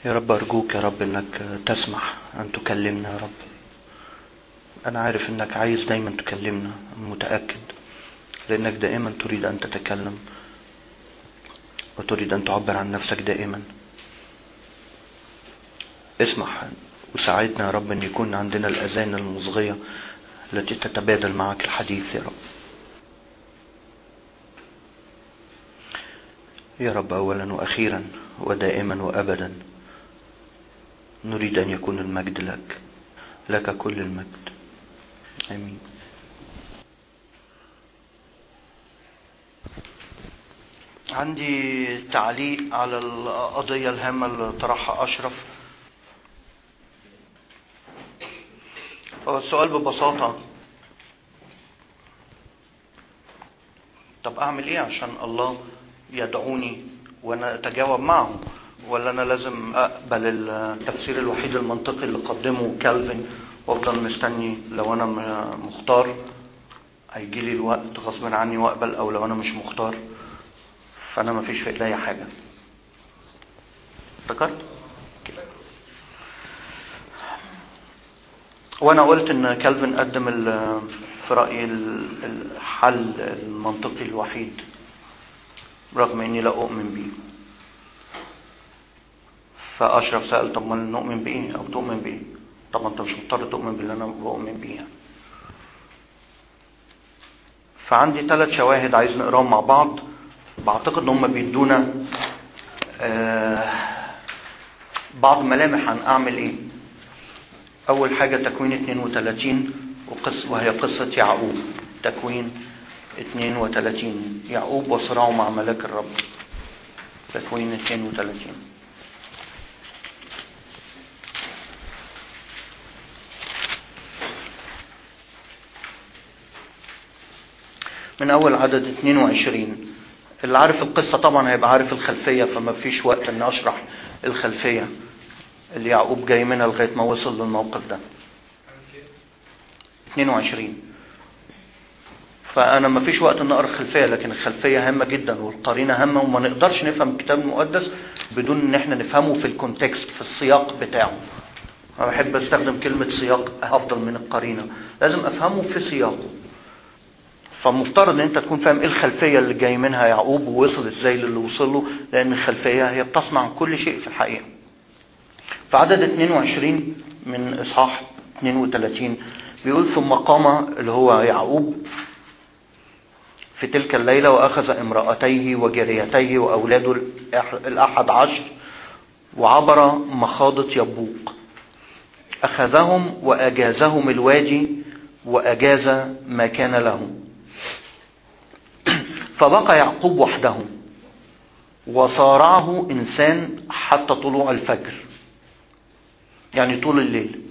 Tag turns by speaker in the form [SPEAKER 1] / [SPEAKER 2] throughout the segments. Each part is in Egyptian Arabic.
[SPEAKER 1] يا رب أرجوك يا رب إنك تسمح أن تكلمنا يا رب أنا عارف إنك عايز دايما تكلمنا متأكد لأنك دائما تريد أن تتكلم وتريد أن تعبر عن نفسك دائما اسمح وساعدنا يا رب أن يكون عندنا الأذان المصغية التي تتبادل معك الحديث يا رب يا رب أولا وأخيرا ودائما وأبدا نريد أن يكون المجد لك لك كل المجد آمين عندي تعليق على القضية الهامة اللي طرحها أشرف هو السؤال ببساطة طب أعمل إيه عشان الله يدعوني وأنا أتجاوب معه ولا أنا لازم أقبل التفسير الوحيد المنطقي اللي قدمه كالفن وأفضل مستني لو أنا مختار هيجي لي الوقت غصب عني وأقبل أو لو أنا مش مختار فأنا مفيش في إيديا حاجة افتكرت؟ وانا قلت ان كالفن قدم في رايي الحل المنطقي الوحيد رغم اني لا اؤمن به فاشرف سال طب ما نؤمن بايه او تؤمن بايه طب انت مش مضطر تؤمن باللي انا بؤمن بيه يعني. فعندي ثلاث شواهد عايز نقراهم مع بعض بعتقد ان هم بيدونا آه بعض ملامح عن اعمل ايه أول حاجة تكوين 32 وقص وهي قصة يعقوب تكوين 32 يعقوب وصراعه مع ملاك الرب تكوين 32 من أول عدد 22 اللي عارف القصة طبعا هيبقى عارف الخلفية فما فيش وقت أن أشرح الخلفية اللي يعقوب جاي منها لغايه ما وصل للموقف ده 22 فانا ما فيش وقت ان اقرا الخلفيه لكن الخلفيه هامه جدا والقرينه هامه وما نقدرش نفهم الكتاب المقدس بدون ان احنا نفهمه في الكونتكست في السياق بتاعه انا بحب استخدم كلمه سياق افضل من القرينه لازم افهمه في سياقه فمفترض ان انت تكون فاهم ايه الخلفيه اللي جاي منها يعقوب ووصل ازاي للي وصل له لان الخلفيه هي بتصنع كل شيء في الحقيقه في عدد 22 من اصحاح 32 بيقول ثم قام اللي هو يعقوب في تلك الليله واخذ امراتيه وجريتيه واولاده الاحد عشر وعبر مخاضه يبوق اخذهم واجازهم الوادي واجاز ما كان له فبقى يعقوب وحده وصارعه انسان حتى طلوع الفجر يعني طول الليل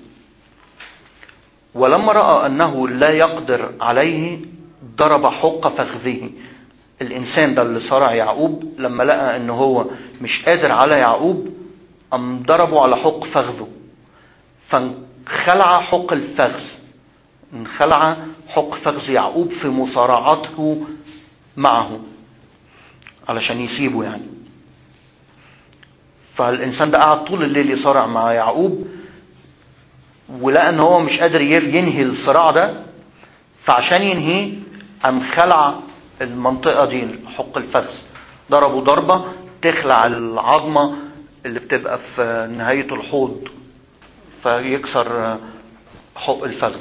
[SPEAKER 1] ولما راى انه لا يقدر عليه ضرب حق فخذه الانسان ده اللي صرع يعقوب لما لقى ان هو مش قادر على يعقوب ام ضربه على حق فخذه فانخلع حق الفخذ انخلع حق فخذ يعقوب في مصارعته معه علشان يسيبه يعني فالانسان ده قعد طول الليل يصارع مع يعقوب ولقى ان هو مش قادر ينهي الصراع ده فعشان ينهيه قام خلع المنطقه دي حق الفخذ ضربه ضربه تخلع العظمه اللي بتبقى في نهايه الحوض فيكسر حق الفخذ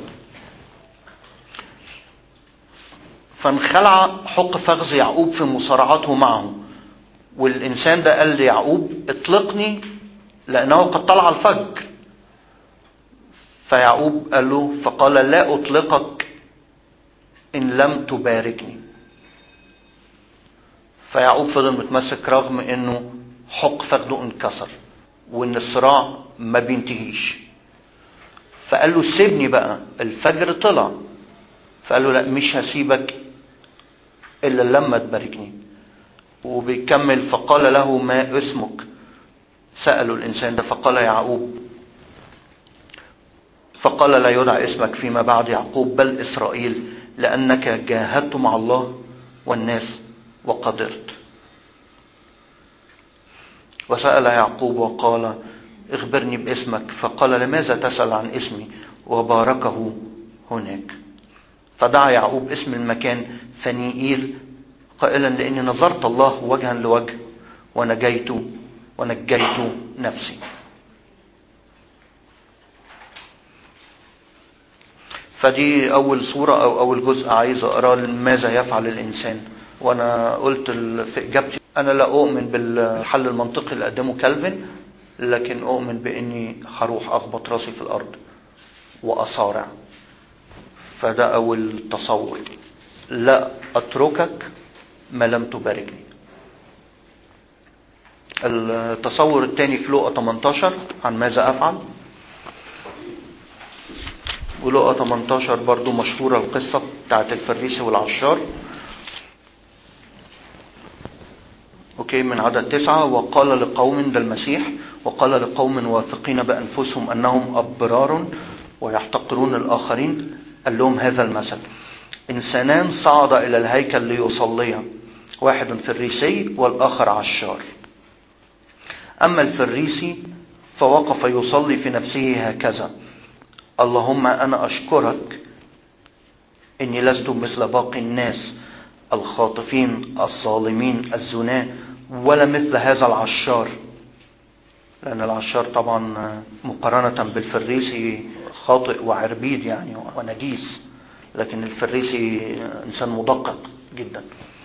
[SPEAKER 1] فانخلع حق فخذ يعقوب في مصارعته معه والإنسان ده قال ليعقوب اطلقني لأنه قد طلع الفجر فيعقوب قال له فقال لا أطلقك إن لم تباركني فيعقوب فضل متمسك رغم انه حق فخده انكسر وان الصراع ما بينتهيش فقال له سيبني بقى الفجر طلع فقال له لا مش هسيبك الا لما تباركني وبيكمل فقال له ما اسمك سألوا الإنسان ده فقال يعقوب فقال لا يدعى اسمك فيما بعد يعقوب بل إسرائيل لأنك جاهدت مع الله والناس وقدرت وسأل يعقوب وقال اخبرني باسمك فقال لماذا تسأل عن اسمي وباركه هناك فدعا يعقوب اسم المكان فنيئيل قائلا لاني نظرت الله وجها لوجه ونجيت ونجيت نفسي فدي اول صورة او اول جزء عايز اقراه ماذا يفعل الانسان وانا قلت في اجابتي انا لا اؤمن بالحل المنطقي اللي قدمه كالفن لكن اؤمن باني هروح اخبط راسي في الارض واصارع فده اول تصور لا اتركك ما لم تباركني التصور الثاني في لقا 18 عن ماذا افعل ولقا 18 برضو مشهورة القصة بتاعت الفريسي والعشار اوكي من عدد تسعة وقال لقوم ده المسيح وقال لقوم واثقين بأنفسهم أنهم أبرار ويحتقرون الآخرين قال لهم هذا المثل إنسانان صعد إلى الهيكل ليصليا واحد فريسي والآخر عشار أما الفريسي فوقف يصلي في نفسه هكذا اللهم أنا أشكرك إني لست مثل باقي الناس الخاطفين الظالمين الزناة ولا مثل هذا العشار لأن العشار طبعا مقارنة بالفريسي خاطئ وعربيد يعني ونجيس لكن الفريسي إنسان مدقق جدا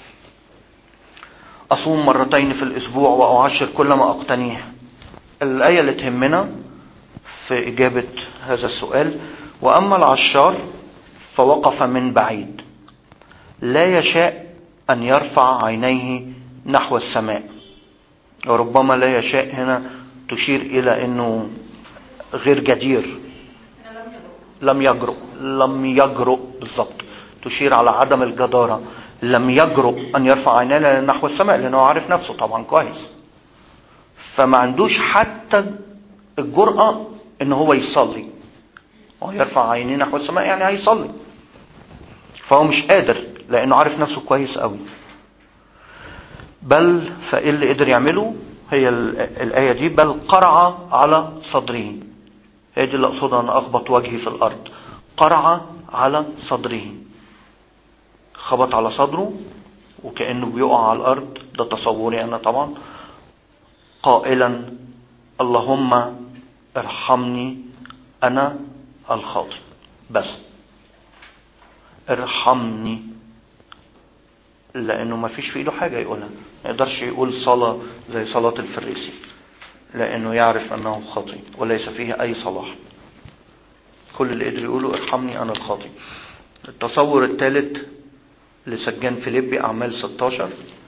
[SPEAKER 1] أصوم مرتين في الأسبوع وأعشر كل ما أقتنيه الآية اللي تهمنا في إجابة هذا السؤال وأما العشار فوقف من بعيد لا يشاء أن يرفع عينيه نحو السماء وربما لا يشاء هنا تشير إلى أنه غير جدير لم يجرؤ لم يجرؤ بالضبط تشير على عدم الجدارة لم يجرؤ أن يرفع عينيه نحو السماء لأنه عارف نفسه طبعا كويس فما عندوش حتى الجرأة ان هو يصلي هو يرفع عينيه نحو السماء يعني هيصلي فهو مش قادر لانه عارف نفسه كويس قوي بل فايه اللي قدر يعمله هي الايه دي بل قرع على صدره هي دي اللي اقصدها انا اخبط وجهي في الارض قرع على صدره خبط على صدره وكانه بيقع على الارض ده تصوري انا طبعا قائلا اللهم ارحمني انا الخاطئ بس ارحمني لانه ما فيش في ايده حاجه يقولها ما يقدرش يقول صلاه زي صلاه الفريسي لانه يعرف انه خاطئ وليس فيه اي صلاح كل اللي قدر يقوله ارحمني انا الخاطئ التصور الثالث لسجان فيليبي اعمال 16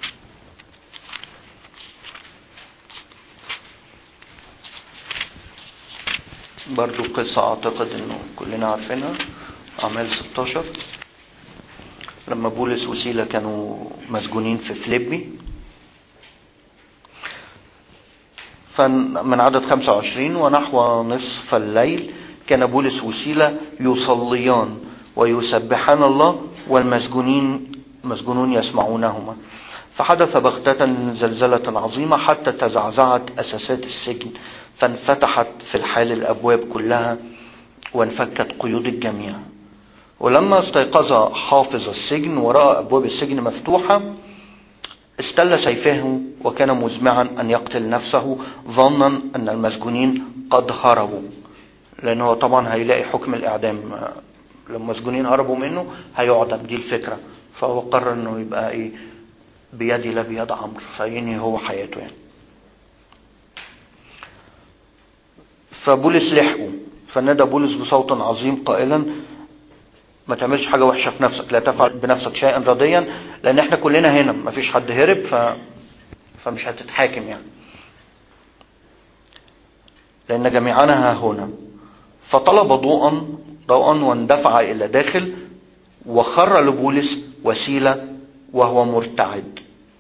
[SPEAKER 1] برضو قصة اعتقد انه كلنا عارفينها اعمال 16 لما بولس وسيلة كانوا مسجونين في فليبي فمن عدد 25 ونحو نصف الليل كان بولس وسيلة يصليان ويسبحان الله والمسجونين مسجونون يسمعونهما فحدث بغتة زلزلة عظيمة حتى تزعزعت أساسات السجن فانفتحت في الحال الأبواب كلها وانفكت قيود الجميع ولما استيقظ حافظ السجن ورأى أبواب السجن مفتوحة استل سيفه وكان مزمعا أن يقتل نفسه ظنا أن المسجونين قد هربوا لأنه طبعا هيلاقي حكم الإعدام لما المسجونين هربوا منه هيعدم دي الفكرة فهو قرر أنه يبقى إيه بيدي لا بيد عمرو فينهي هو حياته يعني فبولس لحقه فنادى بولس بصوت عظيم قائلا ما تعملش حاجة وحشة في نفسك لا تفعل بنفسك شيئا رضيا لأن احنا كلنا هنا ما فيش حد هرب ف... فمش هتتحاكم يعني لأن جميعنا ها هنا فطلب ضوءا ضوءا واندفع إلى داخل وخر لبولس وسيلة وهو مرتعد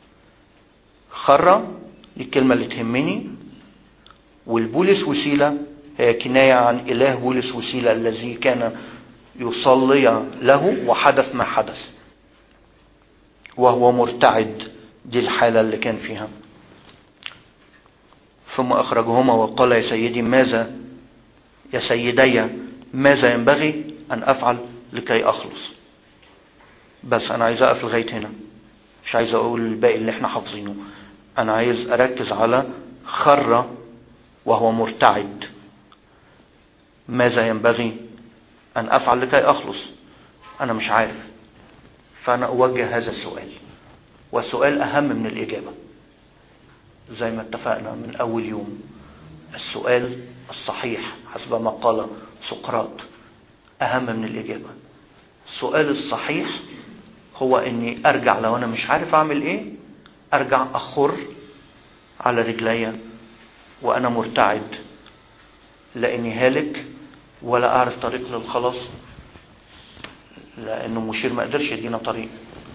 [SPEAKER 1] خر دي الكلمة اللي تهمني والبولس وسيلة هي كناية عن إله بولس وسيلة الذي كان يصلي له وحدث ما حدث وهو مرتعد دي الحالة اللي كان فيها ثم أخرجهما وقال يا سيدي ماذا يا سيدي ماذا ينبغي أن أفعل لكي أخلص بس أنا عايز أقف لغاية هنا مش عايز أقول الباقي اللي احنا حافظينه أنا عايز أركز على خر وهو مرتعد ماذا ينبغي أن أفعل لكي أخلص أنا مش عارف فأنا أوجه هذا السؤال والسؤال أهم من الإجابة زي ما اتفقنا من أول يوم السؤال الصحيح حسب ما قال سقراط أهم من الإجابة السؤال الصحيح هو إني أرجع لو أنا مش عارف أعمل إيه أرجع أخر على رجلي وأنا مرتعد لأني هالك ولا أعرف طريق للخلاص لأنه مشير ما قدرش يدينا طريق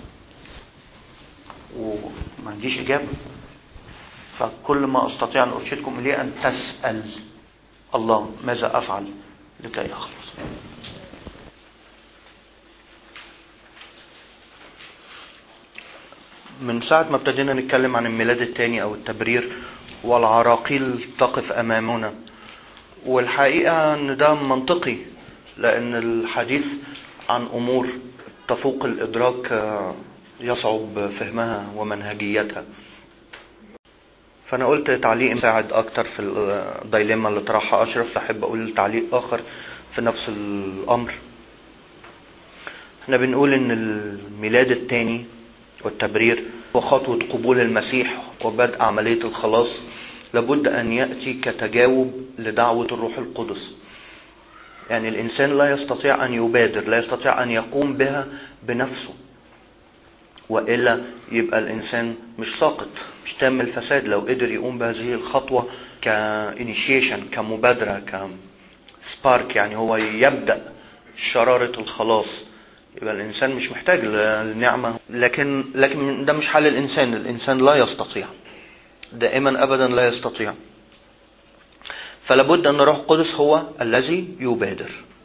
[SPEAKER 1] وما عنديش إجابة فكل ما أستطيع أن أرشدكم إليه أن تسأل الله ماذا أفعل لكي أخلص من ساعة ما ابتدينا نتكلم عن الميلاد الثاني أو التبرير والعراقيل تقف أمامنا والحقيقة أن ده منطقي لأن الحديث عن أمور تفوق الإدراك يصعب فهمها ومنهجيتها فأنا قلت تعليق مساعد أكتر في الدايليما اللي طرحها أشرف أحب أقول تعليق آخر في نفس الأمر احنا بنقول إن الميلاد الثاني والتبرير وخطوة قبول المسيح وبدء عملية الخلاص لابد أن يأتي كتجاوب لدعوة الروح القدس يعني الإنسان لا يستطيع أن يبادر لا يستطيع أن يقوم بها بنفسه وإلا يبقى الإنسان مش ساقط مش تام الفساد لو قدر يقوم بهذه الخطوة كإنيشيشن كمبادرة كسبارك يعني هو يبدأ شرارة الخلاص يبقى الإنسان مش محتاج للنعمة لكن لكن ده مش حال الإنسان الإنسان لا يستطيع دائما أبدا لا يستطيع فلابد أن الروح القدس هو الذي يبادر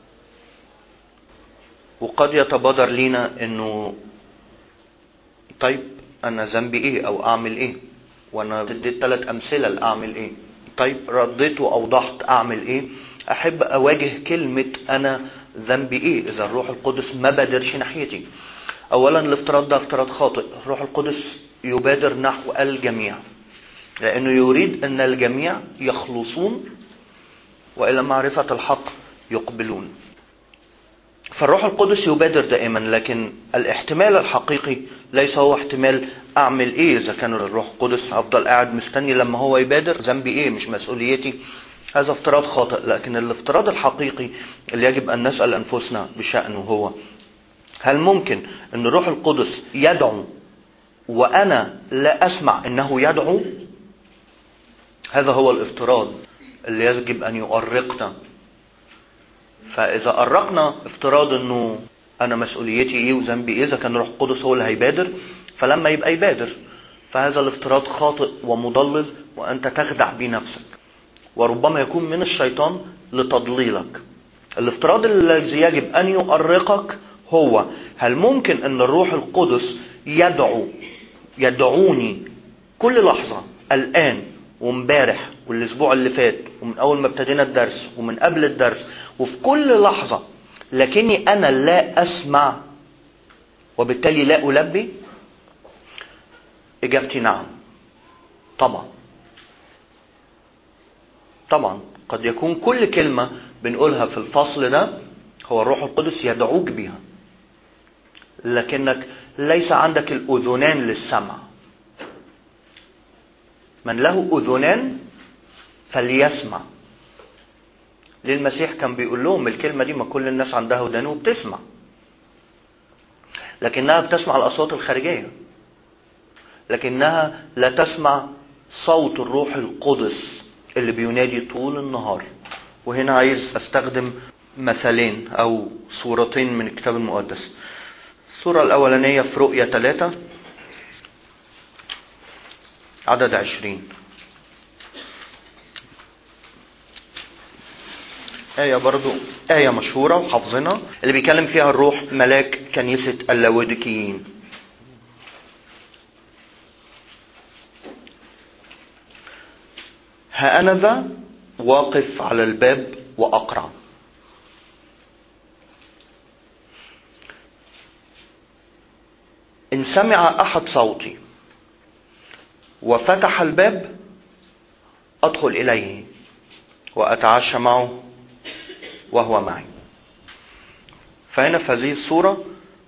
[SPEAKER 1] وقد يتبادر لينا أنه طيب أنا ذنبي إيه أو أعمل إيه وأنا اديت ثلاث أمثلة لأعمل إيه طيب رديت وأوضحت أعمل إيه أحب أواجه كلمة أنا ذنبي إيه إذا الروح القدس ما بادرش ناحيتي أولا الافتراض ده افتراض خاطئ الروح القدس يبادر نحو الجميع لأنه يريد أن الجميع يخلصون وإلى معرفة الحق يقبلون فالروح القدس يبادر دائما لكن الاحتمال الحقيقي ليس هو احتمال اعمل ايه اذا كان الروح القدس افضل قاعد مستني لما هو يبادر ذنبي ايه مش مسؤوليتي هذا افتراض خاطئ لكن الافتراض الحقيقي اللي يجب ان نسال انفسنا بشانه هو هل ممكن ان الروح القدس يدعو وانا لا اسمع انه يدعو هذا هو الافتراض اللي يجب ان يؤرقنا فاذا ارقنا افتراض انه انا مسؤوليتي ايه وذنبي ايه اذا كان الروح القدس هو اللي هيبادر فلما يبقى يبادر فهذا الافتراض خاطئ ومضلل وانت تخدع بيه نفسك وربما يكون من الشيطان لتضليلك الافتراض الذي يجب ان يؤرقك هو هل ممكن ان الروح القدس يدعو يدعوني كل لحظة الان وامبارح والاسبوع اللي فات ومن اول ما ابتدينا الدرس ومن قبل الدرس وفي كل لحظة لكني انا لا اسمع وبالتالي لا البي اجابتي نعم طبعا طبعا قد يكون كل كلمة بنقولها في الفصل ده هو الروح القدس يدعوك بها لكنك ليس عندك الأذنان للسمع من له أذنان فليسمع ليه المسيح كان بيقول لهم الكلمة دي ما كل الناس عندها ودان وبتسمع لكنها بتسمع الأصوات الخارجية لكنها لا تسمع صوت الروح القدس اللي بينادي طول النهار وهنا عايز استخدم مثلين او صورتين من الكتاب المقدس الصورة الأولانية في رؤية ثلاثة عدد عشرين آية برضو آية مشهورة وحافظينها اللي بيكلم فيها الروح ملاك كنيسة اللاوديكيين هانذا واقف على الباب واقرع ان سمع احد صوتي وفتح الباب ادخل اليه واتعشى معه وهو معي فهنا في هذه الصوره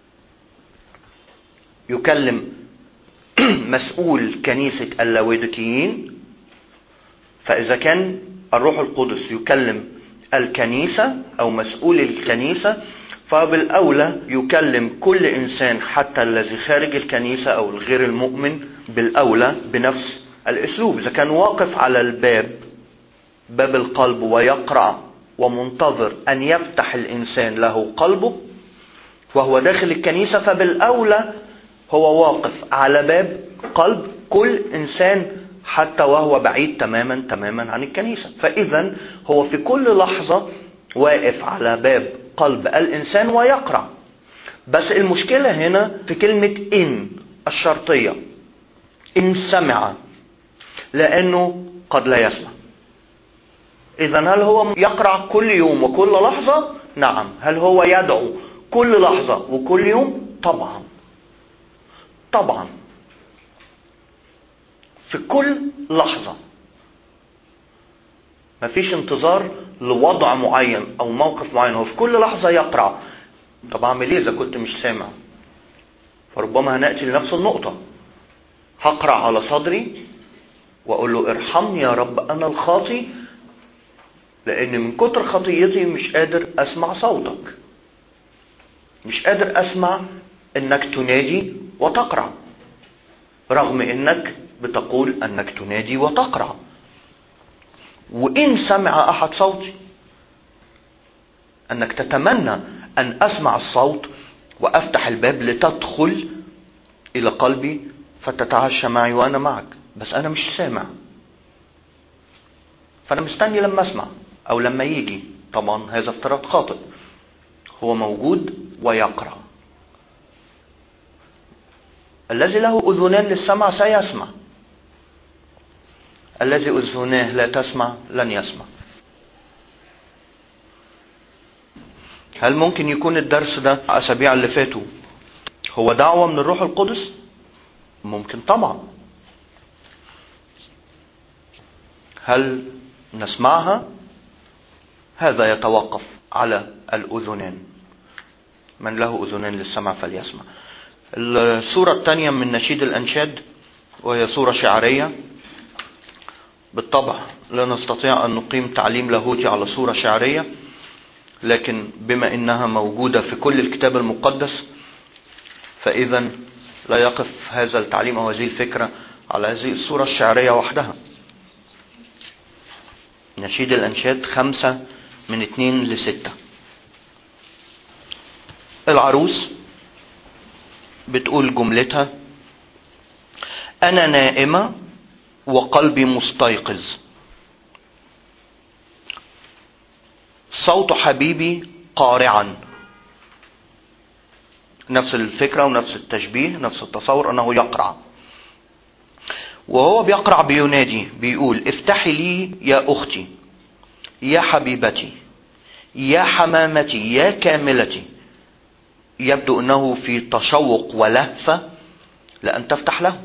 [SPEAKER 1] يكلم مسؤول كنيسه اللاوديكيين فاذا كان الروح القدس يكلم الكنيسه او مسؤول الكنيسه فبالاولى يكلم كل انسان حتى الذي خارج الكنيسه او الغير المؤمن بالاولى بنفس الاسلوب اذا كان واقف على الباب باب القلب ويقرع ومنتظر ان يفتح الانسان له قلبه وهو داخل الكنيسه فبالاولى هو واقف على باب قلب كل انسان حتى وهو بعيد تماما تماما عن الكنيسه فاذا هو في كل لحظه واقف على باب قلب الانسان ويقرع بس المشكله هنا في كلمه ان الشرطيه ان سمع لانه قد لا يسمع اذا هل هو يقرع كل يوم وكل لحظه نعم هل هو يدعو كل لحظه وكل يوم طبعا طبعا في كل لحظه مفيش انتظار لوضع معين او موقف معين هو في كل لحظه يقرع طب اعمل ايه اذا كنت مش سامع فربما هناتي لنفس النقطه هقرع على صدري واقول له ارحمني يا رب انا الخاطي لان من كتر خطيتي مش قادر اسمع صوتك مش قادر اسمع انك تنادي وتقرع رغم انك بتقول انك تنادي وتقرع وان سمع احد صوتي انك تتمنى ان اسمع الصوت وافتح الباب لتدخل الى قلبي فتتعشى معي وانا معك بس انا مش سامع فانا مستني لما اسمع او لما يجي طبعا هذا افتراض خاطئ هو موجود ويقرا الذي له اذنان للسمع سيسمع الذي اذناه لا تسمع لن يسمع هل ممكن يكون الدرس ده اسابيع اللي فاتوا هو دعوه من الروح القدس ممكن طبعا هل نسمعها هذا يتوقف على الاذنان من له اذنان للسمع فليسمع الصوره الثانيه من نشيد الانشاد وهي صوره شعريه بالطبع لا نستطيع ان نقيم تعليم لاهوتي على صوره شعريه لكن بما انها موجوده في كل الكتاب المقدس فاذا لا يقف هذا التعليم او هذه الفكره على هذه الصوره الشعريه وحدها نشيد الانشاد خمسه من اتنين لستة العروس بتقول جملتها أنا نائمة وقلبي مستيقظ صوت حبيبي قارعا نفس الفكرة ونفس التشبيه نفس التصور أنه يقرع وهو بيقرع بينادي بيقول افتحي لي يا أختي يا حبيبتي يا حمامتي يا كاملتي يبدو انه في تشوق ولهفه لان تفتح له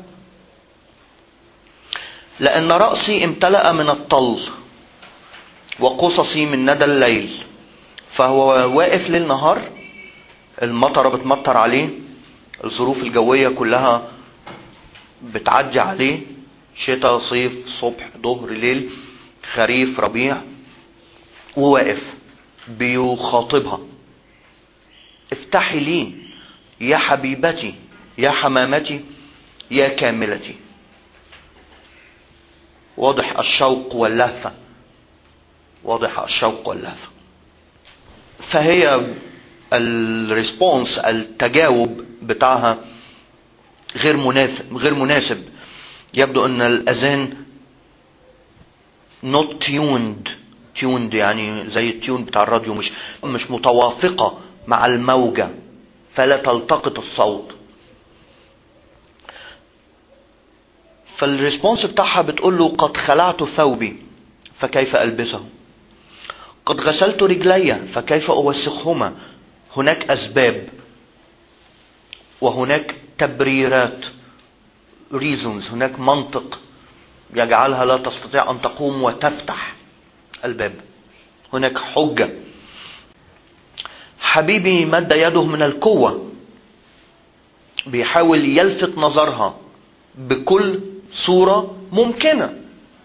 [SPEAKER 1] لان راسي امتلا من الطل وقصصي من ندى الليل فهو واقف ليل نهار المطره بتمطر عليه الظروف الجويه كلها بتعدي عليه شتاء صيف صبح ظهر ليل خريف ربيع وواقف بيخاطبها افتحي لي يا حبيبتي يا حمامتي يا كاملتي واضح الشوق واللهفة واضح الشوق واللهفة فهي الريسبونس التجاوب بتاعها غير مناسب غير مناسب يبدو ان الاذان not tuned tuned يعني زي التيون بتاع الراديو مش مش متوافقة مع الموجة فلا تلتقط الصوت فالريسبونس بتاعها بتقول له قد خلعت ثوبي فكيف ألبسه قد غسلت رجلي فكيف أوسخهما هناك أسباب وهناك تبريرات reasons هناك منطق يجعلها لا تستطيع أن تقوم وتفتح الباب هناك حجة حبيبي مد يده من القوة بيحاول يلفت نظرها بكل صورة ممكنة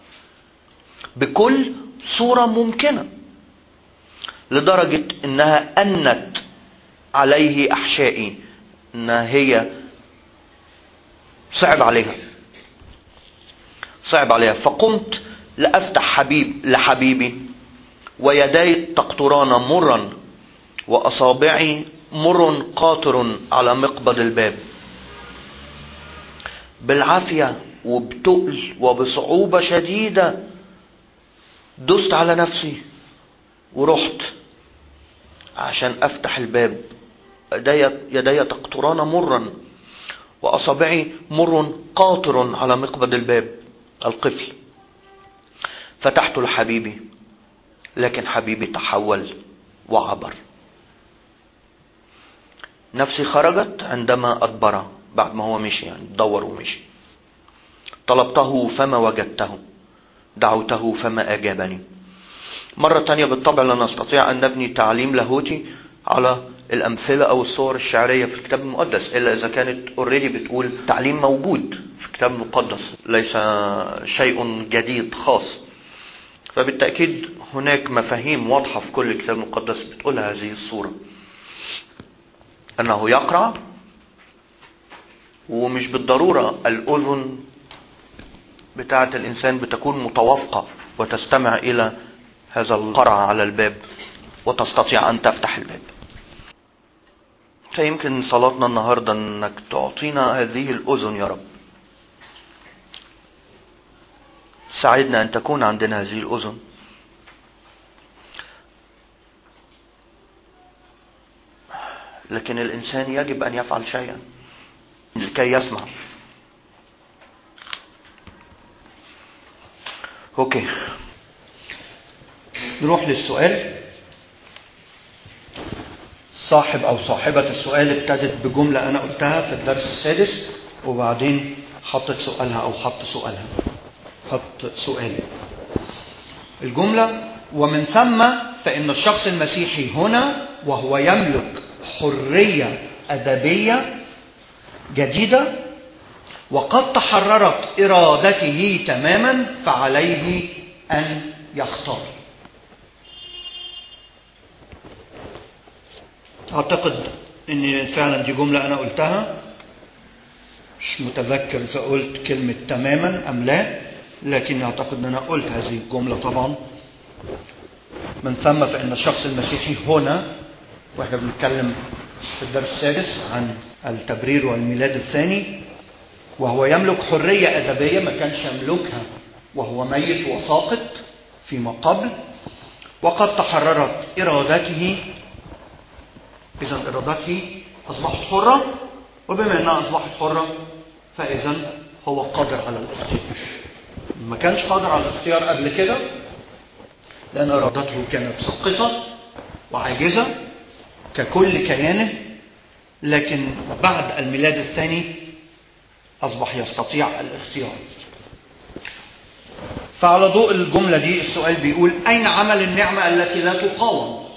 [SPEAKER 1] بكل صورة ممكنة لدرجة انها انت عليه احشائي انها هي صعب عليها صعب عليها فقمت لأفتح حبيب لحبيبي ويداي تقطران مرا وأصابعي مر قاطر على مقبض الباب بالعافية وبتقل وبصعوبة شديدة دست على نفسي ورحت عشان أفتح الباب يدي, يدي تقطران مرا وأصابعي مر قاطر على مقبض الباب القفل فتحت لحبيبي لكن حبيبي تحول وعبر نفسي خرجت عندما أدبر بعد ما هو مشي يعني دور ومشي طلبته فما وجدته دعوته فما أجابني مرة تانية بالطبع لا نستطيع أن نبني تعليم لاهوتي على الأمثلة أو الصور الشعرية في الكتاب المقدس إلا إذا كانت اوريدي بتقول تعليم موجود في الكتاب المقدس ليس شيء جديد خاص فبالتأكيد هناك مفاهيم واضحة في كل الكتاب المقدس بتقول هذه الصورة أنه يقرأ ومش بالضرورة الأذن بتاعة الإنسان بتكون متوافقة وتستمع إلى هذا القرع على الباب وتستطيع أن تفتح الباب فيمكن صلاتنا النهاردة أنك تعطينا هذه الأذن يا رب ساعدنا أن تكون عندنا هذه الأذن لكن الإنسان يجب أن يفعل شيئا لكي يسمع أوكي نروح للسؤال صاحب أو صاحبة السؤال ابتدت بجملة أنا قلتها في الدرس السادس وبعدين حطت سؤالها أو حط سؤالها حط سؤال الجملة ومن ثم فإن الشخص المسيحي هنا وهو يملك حرية أدبية جديدة وقد تحررت إرادته تماما فعليه أن يختار أعتقد أن فعلا دي جملة أنا قلتها مش متذكر إذا قلت كلمة تماما أم لا لكن أعتقد أن أنا قلت هذه الجملة طبعا من ثم فإن الشخص المسيحي هنا وإحنا بنتكلم في الدرس السادس عن التبرير والميلاد الثاني وهو يملك حرية أدبية ما كانش يملكها وهو ميت وساقط فيما قبل وقد تحررت إرادته إذا إرادته أصبحت حرة وبما أنها أصبحت حرة فإذا هو قادر على الاختيار ما كانش قادر على الاختيار قبل كده لأن إرادته كانت ساقطة وعاجزة ككل كيانه لكن بعد الميلاد الثاني أصبح يستطيع الاختيار فعلى ضوء الجملة دي السؤال بيقول أين عمل النعمة التي لا تقاوم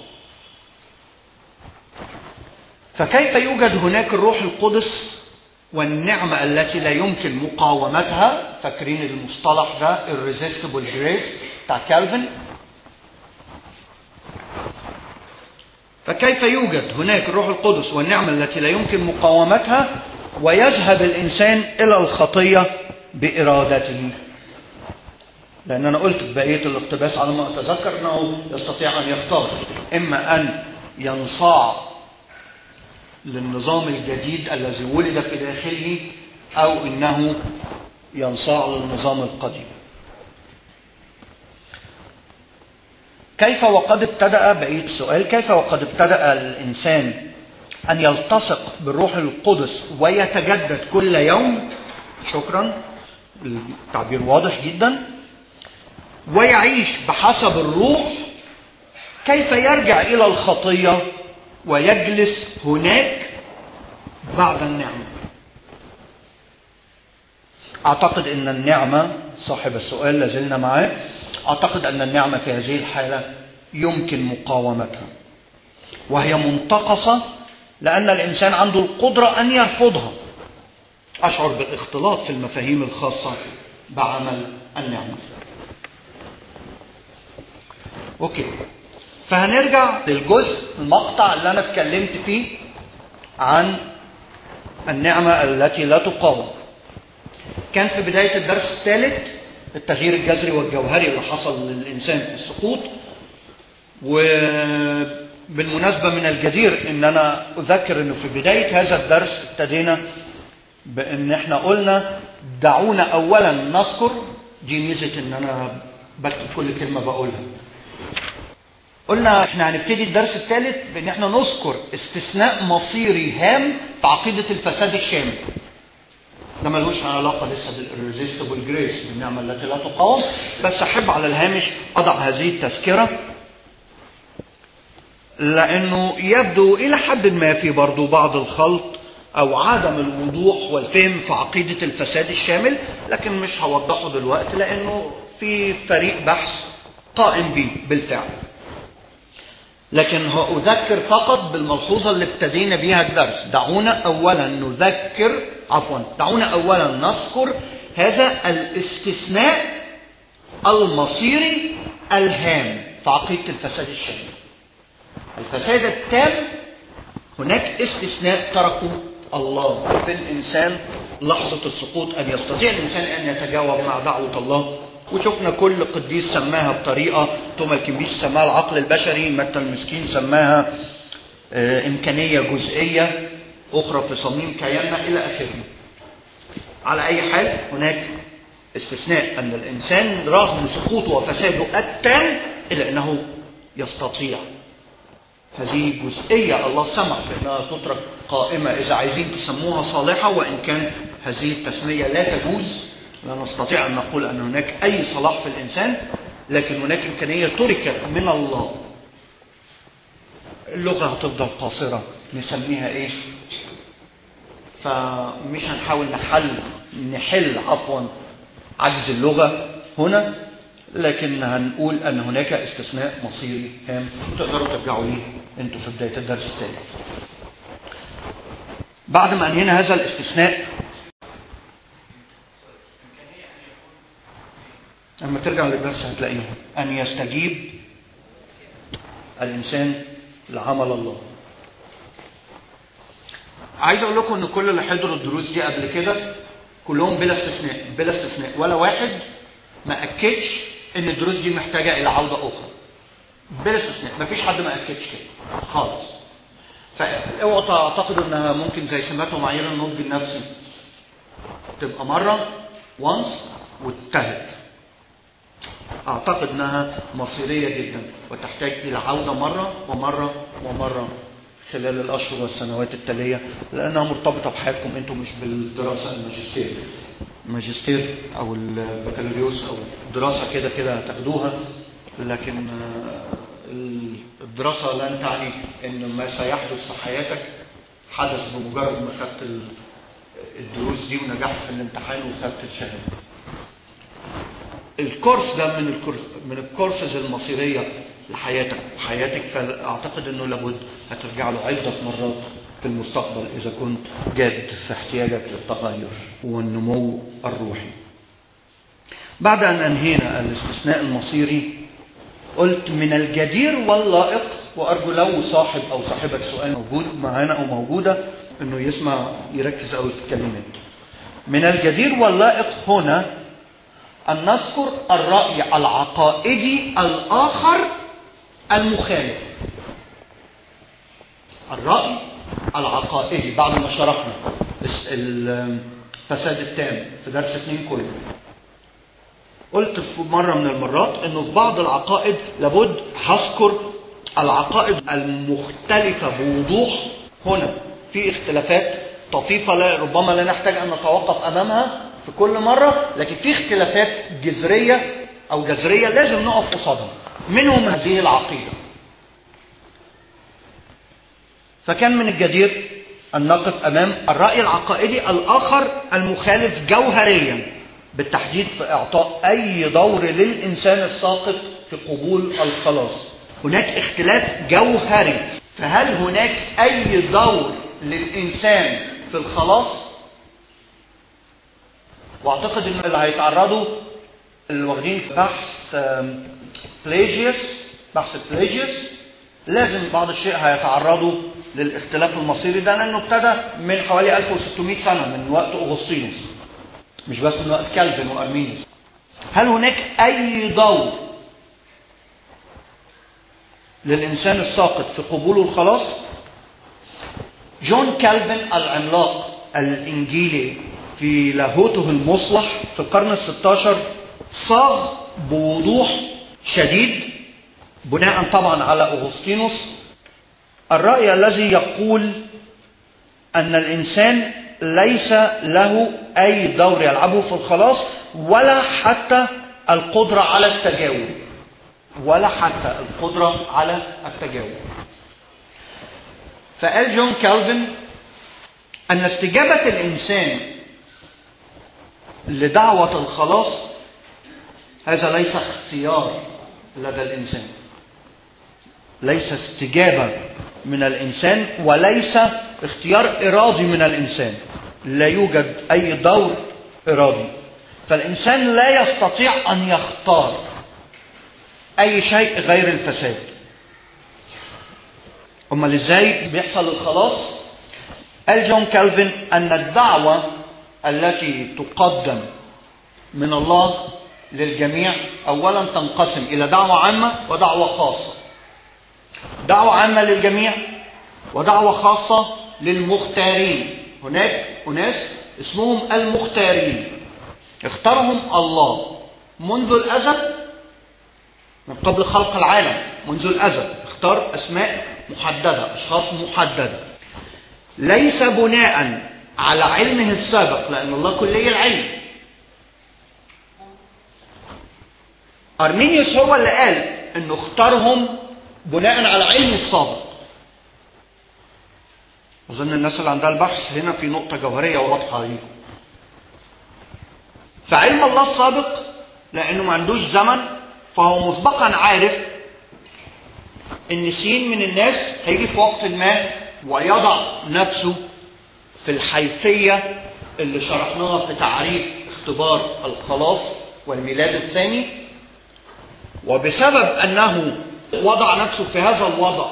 [SPEAKER 1] فكيف يوجد هناك الروح القدس والنعمة التي لا يمكن مقاومتها فاكرين المصطلح ده irresistible grace بتاع كالفن فكيف يوجد هناك الروح القدس والنعمة التي لا يمكن مقاومتها ويذهب الإنسان إلى الخطية بإرادته لأن أنا قلت في بقية الاقتباس على ما أتذكر أنه يستطيع أن يختار إما أن ينصاع للنظام الجديد الذي ولد في داخله أو إنه ينصاع للنظام القديم كيف وقد ابتدأ بقية السؤال كيف وقد ابتدأ الإنسان أن يلتصق بالروح القدس ويتجدد كل يوم شكرا التعبير واضح جدا
[SPEAKER 2] ويعيش بحسب الروح كيف يرجع الى الخطيه ويجلس هناك بعد النعمه اعتقد ان النعمه صاحب السؤال لازلنا معاه اعتقد ان النعمه في هذه الحاله يمكن مقاومتها وهي منتقصه لان الانسان عنده القدره ان يرفضها اشعر بالاختلاط في المفاهيم الخاصه بعمل النعمه اوكي فهنرجع للجزء المقطع اللي انا اتكلمت فيه عن النعمه التي لا تقاوم كان في بدايه الدرس الثالث التغيير الجذري والجوهري اللي حصل للانسان في السقوط وبالمناسبه من الجدير ان انا اذكر انه في بدايه هذا الدرس ابتدينا بان احنا قلنا دعونا اولا نذكر دي ميزه ان انا بكتب كل كلمه بقولها قلنا احنا هنبتدي الدرس الثالث بان احنا نذكر استثناء مصيري هام في عقيده الفساد الشامل ده ملوش علاقة لسه بالريزيستبل جريس بالنعمة التي لا تقاوم بس أحب على الهامش أضع هذه التذكرة لأنه يبدو إلى حد ما في برضو بعض الخلط أو عدم الوضوح والفهم في عقيدة الفساد الشامل لكن مش هوضحه دلوقتي لأنه في فريق بحث قائم به بالفعل لكن أذكر فقط بالملحوظة اللي ابتدينا بيها الدرس دعونا أولا نذكر عفوا دعونا أولا نذكر هذا الاستثناء المصيري الهام في عقيدة الفساد الشامل الفساد التام هناك استثناء تركه الله في الإنسان لحظة السقوط أن يستطيع الإنسان أن يتجاوب مع دعوة الله وشفنا كل قديس سماها بطريقة توما الكنبيش سماها العقل البشري متى المسكين سماها إمكانية جزئية أخرى في صميم كياننا إلى آخره على أي حال هناك استثناء أن الإنسان رغم سقوطه وفساده التام إلا أنه يستطيع هذه جزئية الله سمح بأنها تترك قائمة إذا عايزين تسموها صالحة وإن كان هذه التسمية لا تجوز لا نستطيع أن نقول أن هناك أي صلاح في الإنسان لكن هناك إمكانية تركت من الله اللغة هتفضل قاصرة نسميها إيه فمش هنحاول نحل نحل عفوا عجز اللغة هنا لكن هنقول أن هناك استثناء مصيري هام وتقدروا ترجعوا ليه أنتوا في بداية الدرس الثاني بعد ما أنهينا هذا الاستثناء لما ترجع للدرس هتلاقيها أن يستجيب الإنسان لعمل الله عايز أقول لكم أن كل اللي حضروا الدروس دي قبل كده كلهم بلا استثناء بلا استثناء ولا واحد ما أكدش أن الدروس دي محتاجة إلى عودة أخرى بلا استثناء مفيش حد ما أكدش كده خالص فاوعوا تعتقدوا انها ممكن زي سمات ومعايير النضج النفسي تبقى مرة وانس وانتهت اعتقد انها مصيريه جدا وتحتاج الى عوده مره ومره ومره خلال الاشهر والسنوات التاليه لانها مرتبطه بحياتكم انتم مش بالدراسه الماجستير الماجستير او البكالوريوس او الدراسه كده كده هتاخدوها لكن الدراسه لن تعني ان ما سيحدث في حياتك حدث بمجرد ما خدت الدروس دي ونجحت في الامتحان وخدت الشهاده الكورس ده من الكورس من الكورسز المصيريه لحياتك وحياتك فاعتقد انه لابد هترجع له عده مرات في المستقبل اذا كنت جاد في احتياجك للتغير والنمو الروحي. بعد ان انهينا الاستثناء المصيري قلت من الجدير واللائق وارجو لو صاحب او صاحبه سؤال موجود معانا او موجوده انه يسمع يركز قوي في الكلمات. من الجدير واللائق هنا أن نذكر الرأي العقائدي الآخر المخالف الرأي العقائدي بعد ما شرحنا الفساد التام في درس اثنين كله قلت في مرة من المرات أنه في بعض العقائد لابد هذكر العقائد المختلفة بوضوح هنا في اختلافات طفيفة لا ربما لا نحتاج أن نتوقف أمامها في كل مرة لكن في اختلافات جذرية أو جذرية لازم نقف قصادها منهم هذه العقيدة فكان من الجدير أن نقف أمام الرأي العقائدي الآخر المخالف جوهريا بالتحديد في إعطاء أي دور للإنسان الساقط في قبول الخلاص هناك اختلاف جوهري فهل هناك أي دور للإنسان في الخلاص واعتقد ان اللي هيتعرضوا اللي واخدين بحث بليجيوس بحث بليجيوس لازم بعض الشيء هيتعرضوا للاختلاف المصيري ده لانه ابتدى من حوالي 1600 سنه من وقت اغسطينوس مش بس من وقت كالفن وارمينيوس هل هناك اي دور للانسان الساقط في قبوله الخلاص جون كالفن العملاق الانجيلي في لاهوته المصلح في القرن الستاشر صاغ بوضوح شديد بناء طبعا على أغسطينوس الرأي الذي يقول أن الإنسان ليس له أي دور يلعبه في الخلاص ولا حتى القدرة على التجاوب ولا حتى القدرة على التجاوب فقال جون كالفن أن استجابة الإنسان لدعوة الخلاص هذا ليس اختيار لدى الإنسان ليس استجابة من الإنسان وليس اختيار إرادي من الإنسان لا يوجد أي دور إرادي فالإنسان لا يستطيع أن يختار أي شيء غير الفساد أمال إزاي بيحصل الخلاص قال جون كالفن أن الدعوة التي تقدم من الله للجميع اولا تنقسم الى دعوه عامه ودعوه خاصه دعوه عامه للجميع ودعوه خاصه للمختارين هناك اناس اسمهم المختارين اختارهم الله منذ الازل من قبل خلق العالم منذ الازل اختار اسماء محدده اشخاص محدده ليس بناء على علمه السابق لأن الله كلي العلم أرمينيوس هو اللي قال أنه اختارهم بناء على علمه السابق أظن الناس اللي عندها البحث هنا في نقطة جوهرية واضحة ليهم فعلم الله السابق لأنه ما عندوش زمن فهو مسبقا عارف ان سين من الناس هيجي في وقت ما ويضع نفسه في الحيثية اللي شرحناها في تعريف اختبار الخلاص والميلاد الثاني وبسبب أنه وضع نفسه في هذا الوضع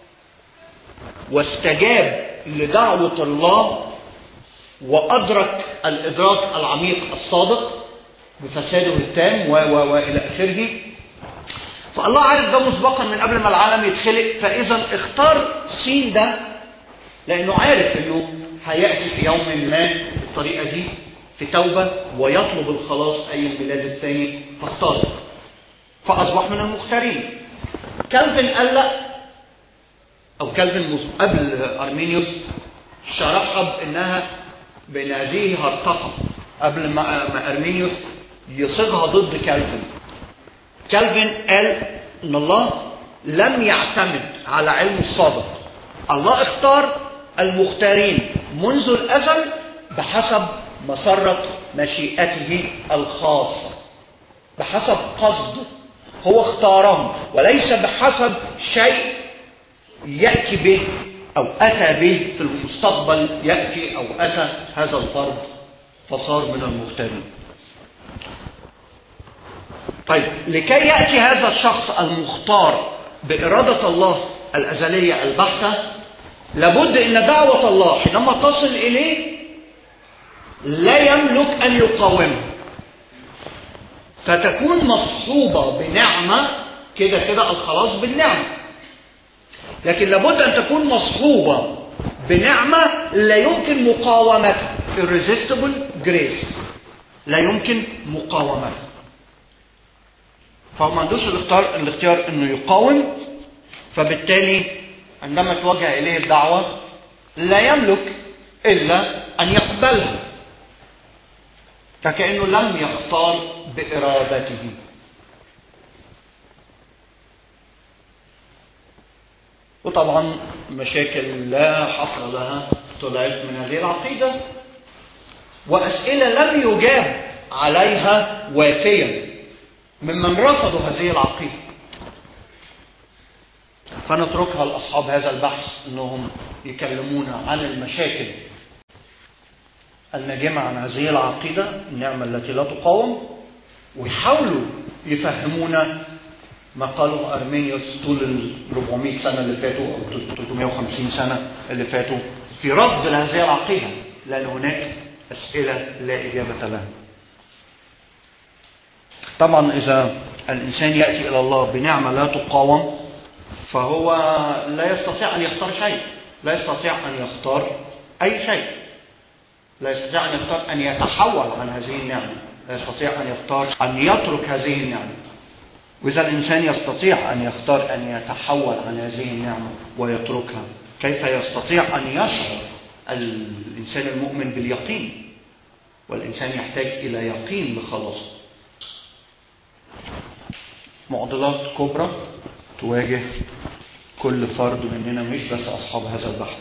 [SPEAKER 2] واستجاب لدعوة الله وأدرك الإدراك العميق الصادق بفساده التام و و وإلى آخره فالله عارف ده مسبقا من قبل ما العالم يتخلق فإذا اختار سين ده لأنه عارف أنه هيأتي في يوم ما بالطريقة دي في توبة ويطلب الخلاص أي الميلاد الثاني فاختار فأصبح من المختارين كالفن قال لا أو كالفن قبل أرمينيوس شرحها بأنها بأن هذه هرطقة قبل ما أرمينيوس يصيغها ضد كالفن كالفن قال أن الله لم يعتمد على علمه السابق الله اختار المختارين منذ الأزل بحسب مسرة مشيئته الخاصة بحسب قصده هو اختارهم وليس بحسب شيء يأتي به أو أتى به في المستقبل يأتي أو أتى هذا الفرد فصار من المختارين طيب لكي يأتي هذا الشخص المختار بإرادة الله الأزلية البحتة لابد ان دعوة الله حينما تصل اليه لا يملك ان يقاومها فتكون مصحوبة بنعمة كده كده الخلاص بالنعمة لكن لابد ان تكون مصحوبة بنعمة لا يمكن مقاومتها irresistible grace لا يمكن مقاومتها فهو ما عندوش الاختيار الاختيار انه يقاوم فبالتالي عندما توجه إليه الدعوة لا يملك إلا أن يقبلها فكأنه لم يختار بإرادته وطبعا مشاكل لا حصر لها طلعت من هذه العقيدة وأسئلة لم يجاب عليها وافيا ممن رفضوا هذه العقيدة فنتركها لأصحاب هذا البحث أنهم يكلمونا عن المشاكل الناجمة عن هذه العقيدة النعمة التي لا تقاوم ويحاولوا يفهمونا ما قاله أرمينيوس طول ال 400 سنة اللي فاتوا أو 350 سنة اللي فاتوا في رفض لهذه العقيدة لأن هناك أسئلة لا إجابة لها طبعا إذا الإنسان يأتي إلى الله بنعمة لا تقاوم فهو لا يستطيع أن يختار شيء لا يستطيع أن يختار أي شيء لا يستطيع أن يختار أن يتحول عن هذه النعمة لا يستطيع أن يختار أن يترك هذه النعمة وإذا الإنسان يستطيع أن يختار أن يتحول عن هذه النعمة ويتركها كيف يستطيع أن يشعر الإنسان المؤمن باليقين والإنسان يحتاج إلى يقين لخلاصه معضلات كبرى تواجه كل فرد مننا مش بس أصحاب هذا البحث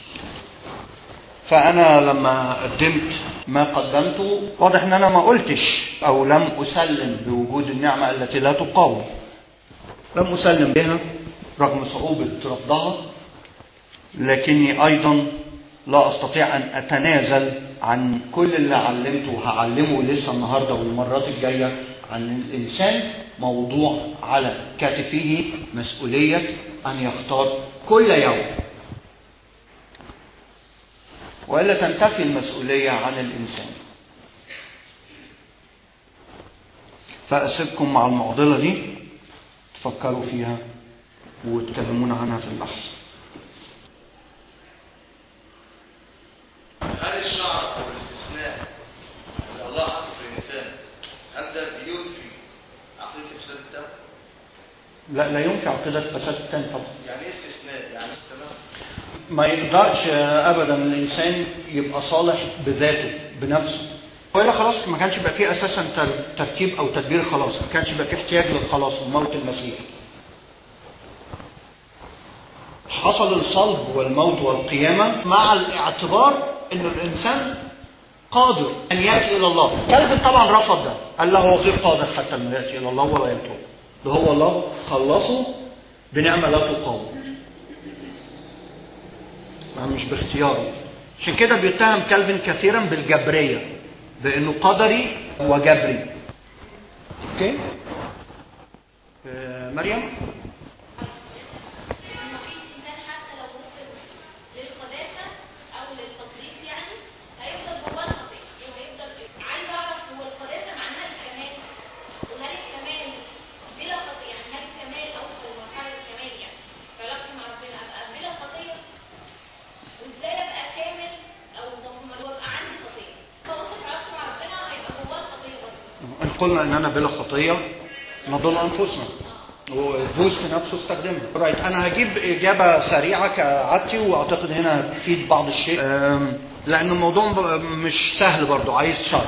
[SPEAKER 2] فأنا لما قدمت ما قدمته واضح أن أنا ما قلتش أو لم أسلم بوجود النعمة التي لا تقاوم لم أسلم بها رغم صعوبة رفضها لكني أيضا لا أستطيع أن أتنازل عن كل اللي علمته وهعلمه لسه النهاردة والمرات الجاية عن الإنسان موضوع على كتفه مسؤولية أن يختار كل يوم وإلا تنتفي المسؤولية عن الإنسان فأسيبكم مع المعضلة دي تفكروا فيها وتكلمونا عنها في البحث
[SPEAKER 3] هل الشعر او الاستثناء اللي الله حطه في الانسان هل ده بينفي عقيده فساد الدم؟
[SPEAKER 2] لا لا ينفع عقيدة فساد التاني طبعا
[SPEAKER 3] يعني ايه استثناء؟ يعني تمام
[SPEAKER 2] ما يقدرش ابدا الانسان يبقى صالح بذاته بنفسه والا خلاص ما كانش يبقى فيه اساسا تر- ترتيب او تدبير خلاص ما كانش يبقى فيه احتياج للخلاص وموت المسيح حصل الصلب والموت والقيامه مع الاعتبار ان الانسان قادر ان ياتي الى الله كلب طبعا رفض ده قال له هو غير قادر حتى انه ياتي الى الله ولا يتوب ده هو الله خلصه بنعمه لا تقاوم ما مش باختياره عشان كده بيتهم كالفن كثيرا بالجبريه بانه قدري وجبري اوكي آه، مريم
[SPEAKER 4] مفيش انسان حتى لو وصل للقداسه او للتقديس يعني هيفضل جواه الخطيه وهيفضل عايز اعرف هو القداسه معناها الكمال وهل الكمال بلا خطيه يعني هل الكمال اوصل لمرحله الكمال يعني في علاقتي مع ربنا ابقى بلا خطيه وازاي ابقى كامل او مفهوم ابقى عندي خطيه فوصل في علاقتي مع ربنا هيبقى جواه الخطيه برضه
[SPEAKER 2] ان قلنا اننا بلا خطيه نضل انفسنا وفوست نفسه استخدمها رايت انا هجيب اجابه سريعه كعادتي واعتقد هنا هتفيد بعض الشيء أم، لان الموضوع ب- مش سهل برضو عايز شرح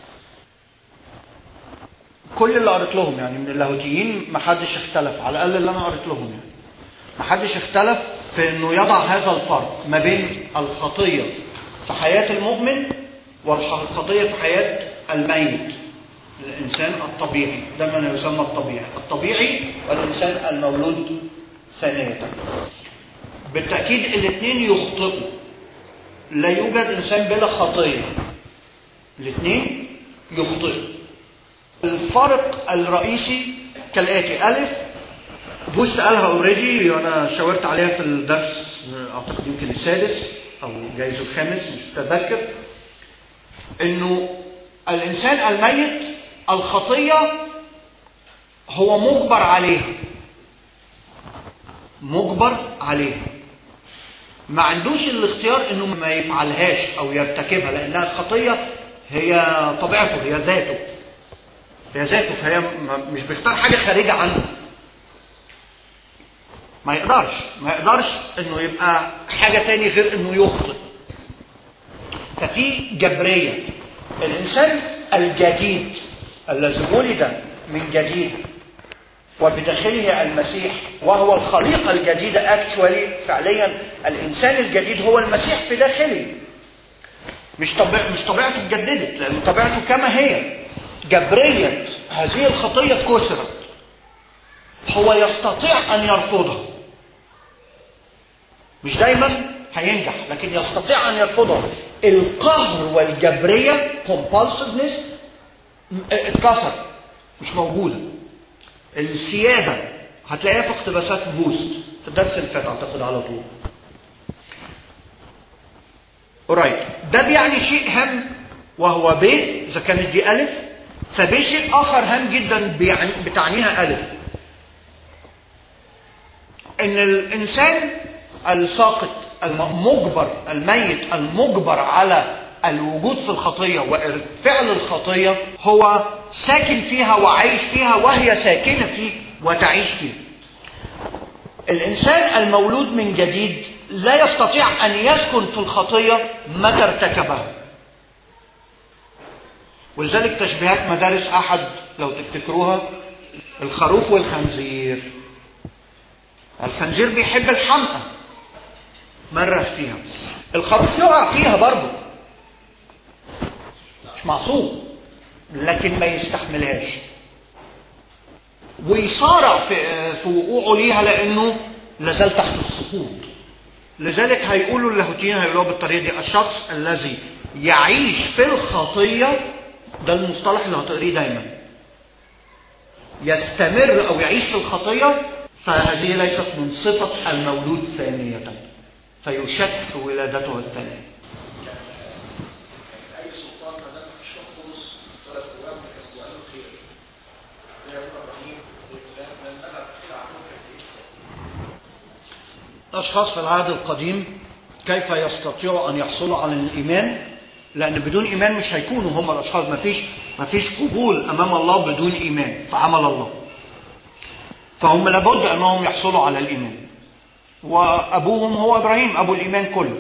[SPEAKER 2] كل اللي قريت لهم يعني من اللاهوتيين ما حدش اختلف على الاقل اللي انا قريت لهم يعني ما حدش اختلف في انه يضع هذا الفرق ما بين الخطيه في حياه المؤمن والخطيه في حياه الميت الانسان الطبيعي ده ما يسمى الطبيعي الطبيعي والانسان المولود ثانيه بالتاكيد الاثنين يخطئوا لا يوجد انسان بلا خطيه الاثنين يخطئوا الفرق الرئيسي كالاتي الف فوست قالها اوريدي وانا شاورت عليها في الدرس اعتقد يمكن السادس او جايز الخامس مش متذكر انه الانسان الميت الخطيه هو مجبر عليها مجبر عليها ما عندوش الاختيار انه ما يفعلهاش او يرتكبها لانها الخطيه هي طبيعته هي ذاته هي ذاته فهي م- مش بيختار حاجه خارجه عنه ما يقدرش ما يقدرش انه يبقى حاجه تاني غير انه يخطئ ففي جبريه الانسان الجديد الذي ولد من جديد وبداخله المسيح وهو الخليقة الجديدة اكشوالي فعليا الإنسان الجديد هو المسيح في داخله مش طبيع مش طبيعته اتجددت لأن طبيعته كما هي جبرية هذه الخطية كسرت هو يستطيع أن يرفضها مش دايما هينجح لكن يستطيع أن يرفضها القهر والجبرية compulsiveness اتكسر مش موجودة السيادة هتلاقيها في اقتباسات فوست في الدرس اللي فات اعتقد على طول قريب ده بيعني شيء هام وهو ب اذا كانت دي الف فب شيء اخر هام جدا بيعني بتعنيها الف ان الانسان الساقط المجبر الميت المجبر على الوجود في الخطيه وفعل الخطيه هو ساكن فيها وعايش فيها وهي ساكنه فيه وتعيش فيه. الانسان المولود من جديد لا يستطيع ان يسكن في الخطيه متى ارتكبها. ولذلك تشبيهات مدارس احد لو تفتكروها الخروف والخنزير. الخنزير بيحب الحمقى مرح فيها. الخروف يقع فيها برضه مش معصوم لكن ما يستحملهاش ويصارع في, في وقوعه ليها لانه لازال تحت السقوط لذلك هيقولوا اللاهوتيين هيقولوها بالطريقه دي الشخص الذي يعيش في الخطيه ده المصطلح اللي هتقريه دايما يستمر او يعيش في الخطيه فهذه ليست من صفه المولود ثانيه فيشك في ولادته الثانيه
[SPEAKER 5] اي سلطان ما دام مفيش خلص ثلاث ايام كانوا بيعملوا خير زي ابو ابراهيم زي فلان فلان دخل في خير عندهم كانت ايه
[SPEAKER 2] الأشخاص في العهد القديم كيف يستطيعوا أن يحصلوا على الإيمان لأن بدون إيمان مش هيكونوا هم الأشخاص مفيش مفيش قبول أمام الله بدون إيمان في عمل الله فهم لابد أنهم يحصلوا على الإيمان وأبوهم هو إبراهيم أبو الإيمان كله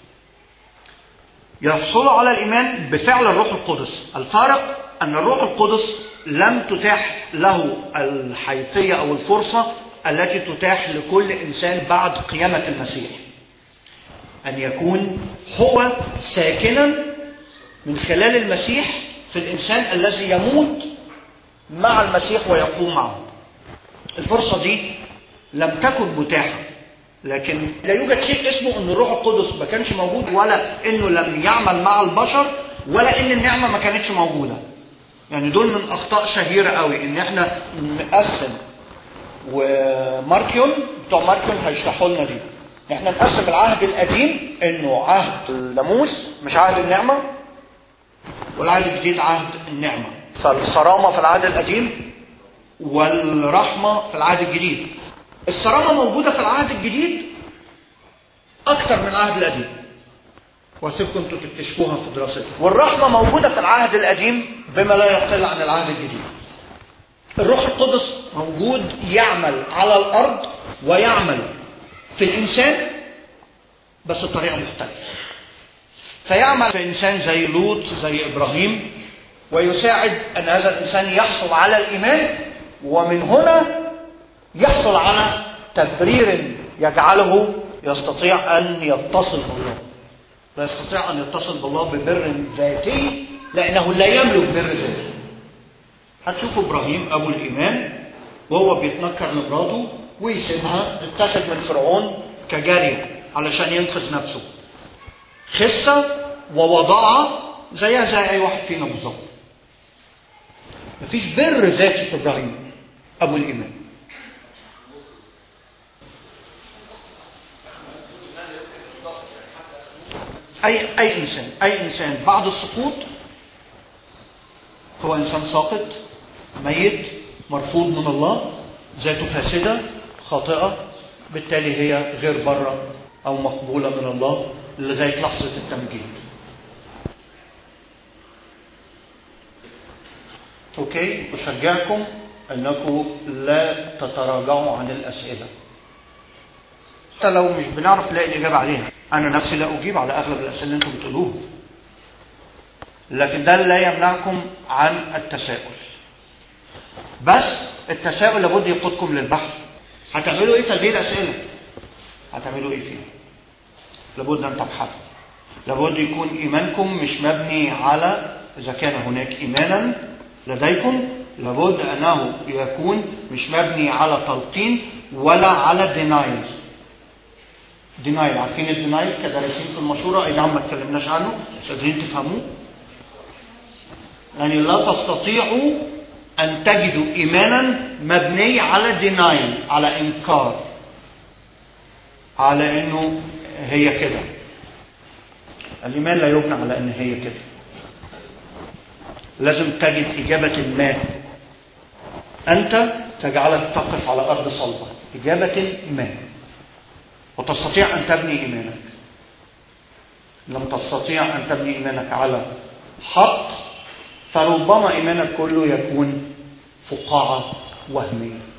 [SPEAKER 2] يحصلوا على الإيمان بفعل الروح القدس الفارق أن الروح القدس لم تتاح له الحيثية أو الفرصة التي تتاح لكل إنسان بعد قيامة المسيح أن يكون هو ساكنا من خلال المسيح في الإنسان الذي يموت مع المسيح ويقوم معه الفرصة دي لم تكن متاحة لكن لا يوجد شيء اسمه ان الروح القدس ما كانش موجود ولا انه لم يعمل مع البشر ولا ان النعمه ما كانتش موجوده يعني دول من اخطاء شهيره قوي ان احنا نقسم وماركيون بتوع ماركيون هيشرحوا لنا دي احنا نقسم العهد القديم انه عهد الناموس مش عهد النعمه والعهد الجديد عهد النعمه فالصرامه في العهد القديم والرحمه في العهد الجديد الصرامه موجوده في العهد الجديد اكتر من العهد القديم واسيبكم انتوا تكتشفوها في دراستكم والرحمه موجوده في العهد القديم بما لا يقل عن العهد الجديد الروح القدس موجود يعمل على الارض ويعمل في الانسان بس بطريقه مختلفه فيعمل في انسان زي لوط زي ابراهيم ويساعد ان هذا الانسان يحصل على الايمان ومن هنا يحصل على تبرير يجعله يستطيع ان يتصل بالله لا يستطيع ان يتصل بالله ببر ذاتي لانه لا يملك بر ذاتي هتشوفوا ابراهيم ابو الايمان وهو بيتنكر لمراته ويسيبها تتاخد من فرعون كجاريه علشان ينقذ نفسه خسه ووضاعه زيها زي اي واحد فينا بالظبط مفيش بر ذاتي في ابراهيم ابو الايمان اي اي انسان اي انسان بعد السقوط هو انسان ساقط ميت مرفوض من الله ذاته فاسده خاطئه بالتالي هي غير بره او مقبوله من الله لغايه لحظه التمجيد اوكي اشجعكم انكم لا تتراجعوا عن الاسئله حتى لو مش بنعرف نلاقي الاجابه عليها انا نفسي لا اجيب على اغلب الاسئله اللي انتم بتقولوها لكن ده لا يمنعكم عن التساؤل بس التساؤل لابد يقودكم للبحث هتعملوا ايه في هذه الاسئله هتعملوا ايه فيها لابد ان تبحثوا لابد يكون ايمانكم مش مبني على اذا كان هناك ايمانا لديكم لابد انه يكون مش مبني على تلقين ولا على دينايل دينايل عارفين الدينايل كدارسين في المشوره اي نعم ما اتكلمناش عنه بس قادرين تفهموه يعني لا تستطيعوا ان تجدوا ايمانا مبني على دينايل على انكار على انه هي كده الايمان لا يبنى على ان هي كده لازم تجد اجابه ما انت تجعلك تقف على ارض صلبه اجابه ما وتستطيع ان تبني ايمانك لم تستطيع ان تبني ايمانك على حق فربما ايمانك كله يكون فقاعه وهميه